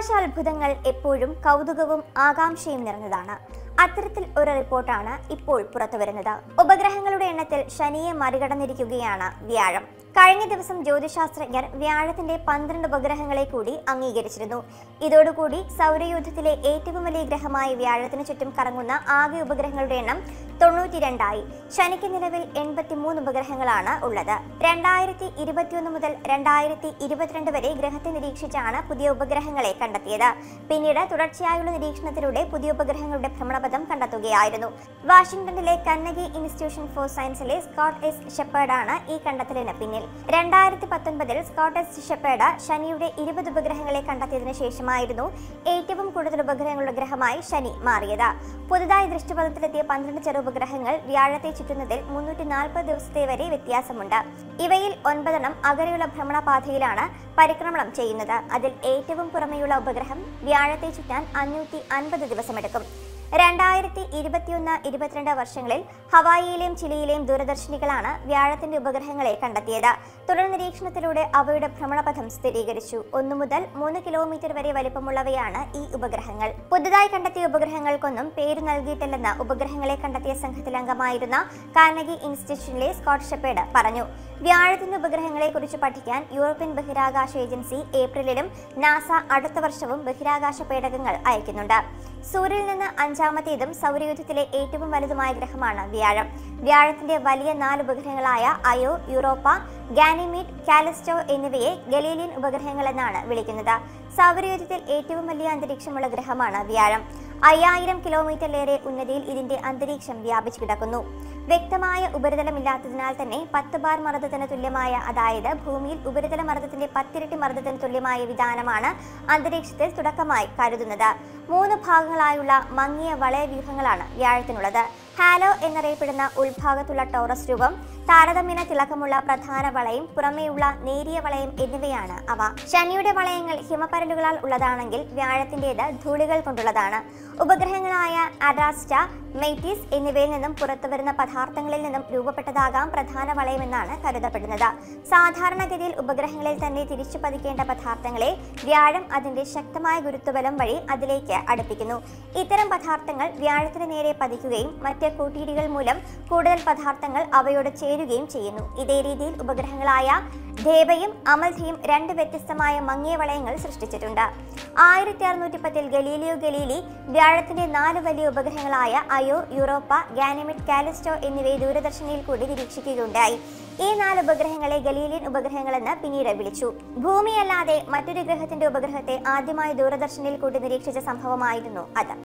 ആകാശാത്ഭുതങ്ങൾ എപ്പോഴും കൗതുകവും ആകാംക്ഷയും നിറഞ്ഞതാണ് അത്തരത്തിൽ ഒരു റിപ്പോർട്ടാണ് ഇപ്പോൾ പുറത്തുവരുന്നത് ഉപഗ്രഹങ്ങളുടെ എണ്ണത്തിൽ ശനിയെ മറികടന്നിരിക്കുകയാണ് വ്യാഴം കഴിഞ്ഞ ദിവസം ജ്യോതിശാസ്ത്രജ്ഞർ വ്യാഴത്തിന്റെ പന്ത്രണ്ട് ഉപഗ്രഹങ്ങളെ കൂടി അംഗീകരിച്ചിരുന്നു ഇതോടുകൂടി സൗരയൂഥത്തിലെ ഏറ്റവും വലിയ ഗ്രഹമായ വ്യാഴത്തിന് ചുറ്റും കറങ്ങുന്ന ആകെ ഉപഗ്രഹങ്ങളുടെ എണ്ണം തൊണ്ണൂറ്റിരണ്ടായി ശനിക്ക് നിലവിൽ എൺപത്തിമൂന്ന് ഉപഗ്രഹങ്ങളാണ് ഉള്ളത് രണ്ടായിരത്തി ഇരുപത്തിയൊന്ന് മുതൽ രണ്ടായിരത്തി ഇരുപത്തിരണ്ട് വരെ ഗ്രഹത്തെ നിരീക്ഷിച്ചാണ് പുതിയ ഉപഗ്രഹങ്ങളെ കണ്ടെത്തിയത് പിന്നീട് തുടർച്ചയായുള്ള നിരീക്ഷണത്തിലൂടെ പുതിയ ഉപഗ്രഹങ്ങളുടെ ഭ്രമണപഥം കണ്ടെത്തുകയായിരുന്നു വാഷിംഗ്ടണിലെ കന്നഗി ഇൻസ്റ്റിറ്റ്യൂഷൻ ഫോർ സയൻസിലെ സ്കോട്ട് എസ് ഷെപ്പേർഡാണ് ഈ കണ്ടെത്തലിന് പിന്നിൽ രണ്ടായിരത്തി പത്തൊൻപതിൽ സ്കോട്ട് എസ് ഷെപ്പേർഡ് ശനിയുടെ ഇരുപത് ഉപഗ്രഹങ്ങളെ കണ്ടെത്തിയതിനു ശേഷമായിരുന്നു ഏറ്റവും കൂടുതൽ ഉപഗ്രഹങ്ങളുടെ ഗ്രഹമായി ശനി മാറിയത് പുതുതായി ദൃഷ്ടിപഥത്തിലെത്തിയ പന്ത്രണ്ട് ചെറു ഉപഗ്രഹങ്ങൾ വ്യാഴത്തെ ചുറ്റുന്നതിൽ മുന്നൂറ്റി നാൽപ്പത് ദിവസത്തെ വരെ വ്യത്യാസമുണ്ട് ഇവയിൽ ഒൻപതെണ്ണം അകലെയുള്ള ഭ്രമണപാതയിലാണ് പരിക്രമണം ചെയ്യുന്നത് അതിൽ ഏറ്റവും പുറമെയുള്ള ഉപഗ്രഹം വ്യാഴത്തെ ചുറ്റാൻ അഞ്ഞൂറ്റി അൻപത് ദിവസമെടുക്കും രണ്ടായിരത്തി ഇരുപത്തിയൊന്ന് ഇരുപത്തിരണ്ട് വർഷങ്ങളിൽ ഹവായിയിലെയും ചിലിയിലെയും ദൂരദർശിനികളാണ് വ്യാഴത്തിന്റെ ഉപഗ്രഹങ്ങളെ കണ്ടെത്തിയത് തുടർ നിരീക്ഷണത്തിലൂടെ അവയുടെ ഭ്രമണപഥം സ്ഥിരീകരിച്ചു ഒന്നു മുതൽ മൂന്ന് കിലോമീറ്റർ വരെ വലിപ്പമുള്ളവയാണ് ഈ ഉപഗ്രഹങ്ങൾ പുതുതായി കണ്ടെത്തിയ ഉപഗ്രഹങ്ങൾക്കൊന്നും പേര് നൽകിയിട്ടില്ലെന്ന് ഉപഗ്രഹങ്ങളെ കണ്ടെത്തിയ സംഘത്തിൽ അംഗമായിരുന്ന കാനഗി ഇൻസ്റ്റിറ്റ്യൂഷനിലെ സ്കോട്ട് ഷെപ്പേഡ് പറഞ്ഞു വ്യാഴത്തിന്റെ ഉപഗ്രഹങ്ങളെ കുറിച്ച് പഠിക്കാൻ യൂറോപ്യൻ ബഹിരാകാശ ഏജൻസി ഏപ്രിലിലും നാസ അടുത്ത വർഷവും ബഹിരാകാശ പേടകങ്ങൾ അയക്കുന്നുണ്ട് സൂര്യനിൽ നിന്ന് അഞ്ചാമത്തേതും സൗരയൂഥത്തിലെ ഏറ്റവും വലുതുമായ ഗ്രഹമാണ് വ്യാഴം വ്യാഴത്തിന്റെ വലിയ നാല് ഉപഗ്രഹങ്ങളായ അയോ യൂറോപ്പ ഗാനിമീഡ് കാലിസ്റ്റോ എന്നിവയെ ഗലീലിയൻ ഉപഗ്രഹങ്ങൾ എന്നാണ് വിളിക്കുന്നത് സൗരയൂഥത്തിൽ ഏറ്റവും വലിയ അന്തരീക്ഷമുള്ള ഗ്രഹമാണ് വ്യാഴം അയ്യായിരം കിലോമീറ്ററിലേറെ ഉന്നതിയിൽ ഇതിന്റെ അന്തരീക്ഷം വ്യാപിച്ചു കിടക്കുന്നു വ്യക്തമായ ഉപരിതലമില്ലാത്തതിനാൽ തന്നെ പത്ത് ബാർ മർദ്ദത്തിന് തുല്യമായ അതായത് ഭൂമിയിൽ ഉപരിതല മർദ്ദത്തിന്റെ പത്തിരട്ടി മർദ്ദത്തിന് തുല്യമായ വിധാനമാണ് അന്തരീക്ഷത്തിൽ തുടക്കമായി കരുതുന്നത് മൂന്ന് ഭാഗങ്ങളായുള്ള മങ്ങിയ വളയവ്യൂഹങ്ങളാണ് വ്യാഴത്തിനുള്ളത് ഹാലോ എന്നറിയപ്പെടുന്ന ഉൾഭാഗത്തുള്ള ടോറസ് രൂപം താരതമ്യേന തിളക്കമുള്ള പ്രധാന വളയം പുറമേയുള്ള നേരിയ വളയം എന്നിവയാണ് അവ ശനിയുടെ വളയങ്ങൾ ഹിമപരലുകളാൽ ഉള്ളതാണെങ്കിൽ വ്യാഴത്തിൻ്റെത് ധൂളികൾ കൊണ്ടുള്ളതാണ് ഉപഗ്രഹങ്ങളായ അഡാസ്റ്റ മെയ്റ്റീസ് എന്നിവയിൽ നിന്നും പുറത്തുവരുന്ന പദാർത്ഥങ്ങളിൽ നിന്നും രൂപപ്പെട്ടതാകാം പ്രധാന വളയമെന്നാണ് കരുതപ്പെടുന്നത് സാധാരണഗതിയിൽ ഉപഗ്രഹങ്ങളിൽ തന്നെ തിരിച്ചു പതിക്കേണ്ട പദാർത്ഥങ്ങളെ വ്യാഴം അതിന്റെ ശക്തമായ ഗുരുത്വബലം വഴി അതിലേക്ക് അടുപ്പിക്കുന്നു ഇത്തരം പദാർത്ഥങ്ങൾ വ്യാഴത്തിന് നേരെ പതിക്കുകയും മറ്റ് കൂട്ടിയിടികൾ മൂലം കൂടുതൽ പദാർത്ഥങ്ങൾ അവയോട് ചേരുകയും ചെയ്യുന്നു ഇതേ രീതിയിൽ ഉപഗ്രഹങ്ങളായ ദേവയും അമൽധിയും രണ്ട് വ്യത്യസ്തമായ മങ്ങിയ വളയങ്ങൾ സൃഷ്ടിച്ചിട്ടുണ്ട് ആയിരത്തി അറുന്നൂറ്റി പത്തിൽ ഗലീലിയോ ഗലീലി വ്യാഴത്തിന്റെ നാല് വലിയ ഉപഗ്രഹങ്ങളായ അയോ യൂറോപ്പ ഗാനിമിഡ് കാലിസ്റ്റോ എന്നിവയെ ദൂരദർശനിയിൽ കൂടി നിരീക്ഷിക്കുകയുണ്ടായി ഈ നാല് ഉപഗ്രഹങ്ങളെ ഗലീലിയൻ ഉപഗ്രഹങ്ങളെന്ന് പിന്നീട് വിളിച്ചു ഭൂമിയല്ലാതെ മറ്റൊരു ഗ്രഹത്തിന്റെ ഉപഗ്രഹത്തെ ആദ്യമായി ദൂരദർശനിൽ കൂടി നിരീക്ഷിച്ച സംഭവമായിരുന്നു അത്